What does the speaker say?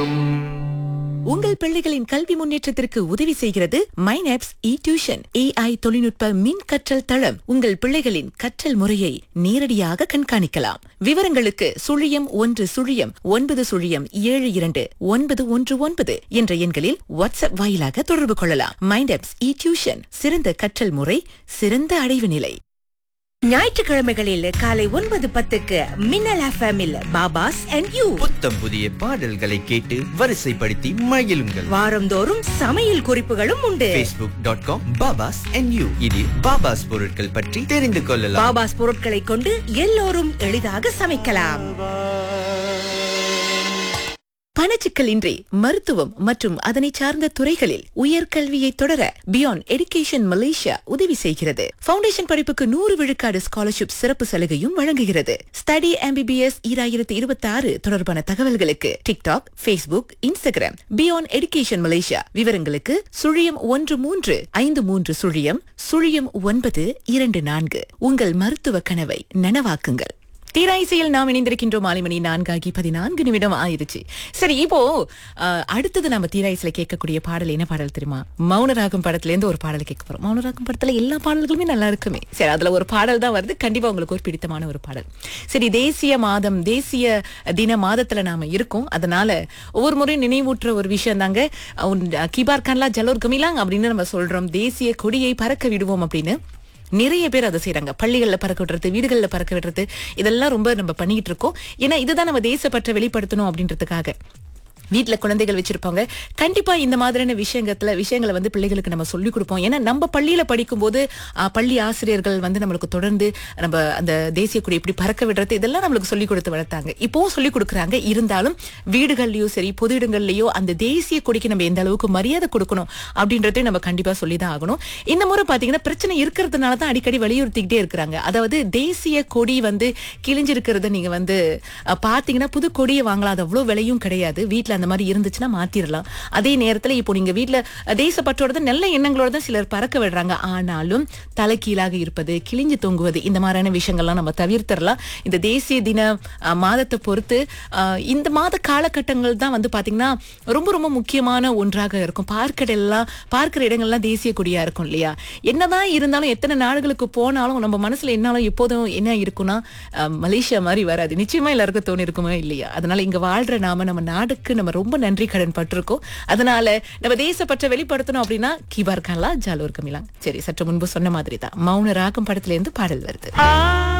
உங்கள் பிள்ளைகளின் கல்வி முன்னேற்றத்திற்கு உதவி செய்கிறது மைனாப்ஸ் இ டியூஷன் ஏஐ தொழில்நுட்ப மின் கற்றல் தளம் உங்கள் பிள்ளைகளின் கற்றல் முறையை நேரடியாக கண்காணிக்கலாம் விவரங்களுக்கு சுழியம் ஒன்று சுழியம் ஒன்பது சுழியம் ஏழு இரண்டு ஒன்பது ஒன்று ஒன்பது என்ற எண்களில் வாட்ஸ்அப் வாயிலாக தொடர்பு கொள்ளலாம் மைண்டாப்ஸ் இ டியூஷன் சிறந்த கற்றல் முறை சிறந்த அடைவு நிலை ஞாயிற்றுக்கிழமைகளில் காலை ஒன்பது பத்துக்கு மின்னல் எஃப்எம்மில் பாபாஸ் அண்ட் யூ புத்தம் புதிய பாடல்களை கேட்டு வரிசைப்படுத்தி மகிழுங்கள் வாரந்தோறும் சமையல் குறிப்புகளும் உண்டு facebook.com dot com Babas and you இதில் பாபாஸ் பொருட்கள் பற்றி தெரிந்து கொள்ளலாம் பாபாஸ் பொருட்களை கொண்டு எல்லோரும் எளிதாக சமைக்கலாம் பணச்சிக்கல் இன்றி மருத்துவம் மற்றும் அதனை சார்ந்த துறைகளில் உயர்கல்வியை தொடர பியாண்ட் எடுகேஷன் மலேசியா உதவி செய்கிறது ஃபவுண்டேஷன் படிப்புக்கு நூறு விழுக்காடு ஸ்காலர்ஷிப் சிறப்பு சலுகையும் வழங்குகிறது ஸ்டடி எம்பிபிஎஸ் ஈராயிரத்தி இருபத்தி ஆறு தொடர்பான தகவல்களுக்கு TikTok Facebook Instagram beyond education Malaysia விவரங்களுக்கு சுழியம் ஒன்று மூன்று ஐந்து மூன்று சுழியம் சுழியம் ஒன்பது இரண்டு நான்கு உங்கள் மருத்துவ கனவை நனவாக்குங்கள் தீராயிசையில் நாம் இணைந்திருக்கின்றோம் மாலை மணி நான்காகி பதினான்கு நிமிடம் ஆயிருச்சு சரி இப்போ அஹ், அடுத்தது நம்ம தீராயிசில கேட்கக்கூடிய பாடல் என்ன பாடல் தெரியுமா மௌனராகம் படத்துல இருந்து ஒரு பாடல் கேட்க போறோம் மௌனராகம் படத்துல எல்லா பாடல்களுமே நல்லா இருக்குமே சரி அதுல ஒரு பாடல் தான் வருது கண்டிப்பா உங்களுக்கு ஒரு பிடித்தமான ஒரு பாடல் சரி தேசிய மாதம் தேசிய தின மாதத்துல நாம இருக்கோம் அதனால ஒவ்வொரு முறையும் நினைவூட்டுற ஒரு விஷயம் தாங்க கிபார் கான்லா ஜலோர் கமிலாங் அப்படின்னு நம்ம சொல்றோம் தேசிய கொடியை பறக்க விடுவோம் அப்படின்னு நிறைய பேர் அதை செய்றாங்க பள்ளிகள்ல பறக்க விடுறது வீடுகள்ல பறக்க விடுறது இதெல்லாம் ரொம்ப நம்ம பண்ணிக்கிட்டு இருக்கோம் ஏன்னா இதுதான் நம்ம தேசப்பற்றை வெளிப்படுத்தணும் அப்படின்றதுக்காக வீட்ல குழந்தைகள் வச்சிருப்பாங்க கண்டிப்பா இந்த மாதிரியான விஷயங்கத்துல விஷயங்களை வந்து பிள்ளைகளுக்கு நம்ம சொல்லிக் கொடுப்போம் ஏன்னா நம்ம பள்ளியில படிக்கும்போது ஆ, பள்ளி ஆசிரியர்கள் வந்து நம்மளுக்கு தொடர்ந்து நம்ம அந்த தேசிய கொடி எப்படி பறக்க விடுறது இதெல்லாம் நம்மளுக்கு சொல்லிக் கொடுத்து வளர்த்தாங்க இப்போவும் சொல்லிக் கொடுக்குறாங்க இருந்தாலும் வீடுகள்லயோ சரி பொது இடங்கள்லயோ அந்த தேசிய கொடிக்கு நம்ம எந்த அளவுக்கு மரியாதை கொடுக்கணும் அப்படின்றதையும் நம்ம கண்டிப்பா சொல்லிதான் ஆகணும் இந்த முறை பாத்தீங்கன்னா பிரச்சனை இருக்கிறதுனால தான் அடிக்கடி வலியுறுத்திக்கிட்டே இருக்கிறாங்க அதாவது தேசிய கொடி வந்து கிழிஞ்சிருக்கிறத நீங்க வந்து அஹ், பாத்தீங்கன்னா புது கொடியை வாங்கலாம் அது அவ்வளவு விலையும் கிடையாது வீட்ல அந்த மாதிரி இருந்துச்சுன்னா மாத்திரலாம் அதே நேரத்துல இப்போ நீங்க வீட்ல அஹ், தேசப்பற்றோட தான் நல்ல எண்ணங்களோட தான் சிலர் பறக்க விடுறாங்க ஆனாலும் தலைகீழாக இருப்பது கிழிஞ்சு தொங்குவது இந்த மாதிரியான விஷயங்கள்லாம் நம்ம தவிர்த்திடலாம் இந்த தேசிய தின அஹ், மாதத்தை பொறுத்து அஹ், இந்த மாத காலகட்டங்கள் தான் வந்து பாத்தீங்கன்னா ரொம்ப ரொம்ப முக்கியமான ஒன்றாக இருக்கும் பார்க்கடெல்லாம் பார்க்கிற இடங்கள்லாம் தேசிய கொடியா இருக்கும் இல்லையா என்னதான் இருந்தாலும் எத்தனை நாடுகளுக்கு போனாலும் நம்ம மனசுல என்னாலும் எப்போதும் என்ன இருக்கும்னா அஹ், மலேசியா மாதிரி வராது நிச்சயமா எல்லாருக்கும் தோணி இருக்குமா இல்லையா அதனால இங்க வாழ்ற நாம நம்ம நாடுக்கு நம்ம ரொம்ப நன்றி கடன் பட்டிருக்கோம் அதனால நம்ம தேசப்பற்ற வெளிப்படுத்தணும் அப்படின்னா கிபார் கான்லா ஜாலூர் கமிலாங் சரி சற்று முன்பு சொன்ன மாதிரி தான் மௌன ராகம் படத்துல இருந்து பாடல் வருது